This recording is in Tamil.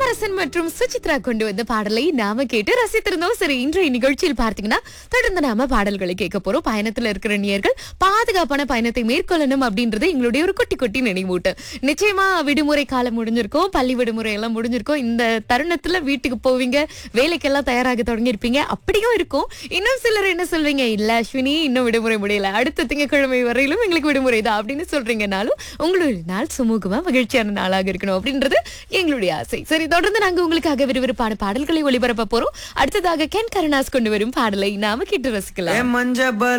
கமலஹாசன் மற்றும் சுசித்ரா கொண்டு வந்த பாடலை நாம கேட்டு ரசித்திருந்தோம் சரி இன்றைய நிகழ்ச்சியில் பார்த்தீங்கன்னா தொடர்ந்து நாம பாடல்களை கேட்க போறோம் பயணத்துல இருக்கிற நேயர்கள் பாதுகாப்பான பயணத்தை மேற்கொள்ளணும் அப்படின்றது எங்களுடைய ஒரு குட்டி குட்டி நினைவூட்டு நிச்சயமா விடுமுறை காலம் முடிஞ்சிருக்கும் பள்ளி விடுமுறை எல்லாம் முடிஞ்சிருக்கும் இந்த தருணத்துல வீட்டுக்கு போவீங்க வேலைக்கெல்லாம் தயாராக தொடங்கியிருப்பீங்க அப்படியும் இருக்கும் இன்னும் சிலர் என்ன சொல்வீங்க இல்ல அஸ்வினி இன்னும் விடுமுறை முடியல அடுத்த திங்கட்கிழமை வரையிலும் எங்களுக்கு விடுமுறை தான் அப்படின்னு சொல்றீங்கனாலும் உங்களுடைய நாள் சுமூகமா மகிழ்ச்சியான நாளாக இருக்கணும் அப்படின்றது எங்களுடைய ஆசை சரி தொடர்ந்து நாங்க உங்களுக்காக விறுவிறுப்பான பாடல்களை ஒளிபரப்ப போறோம் அடுத்ததாக கென் கருணாஸ் கொண்டு வரும் பாடலை நாம கேட்டு ரசிக்கலாம் மஞ்ச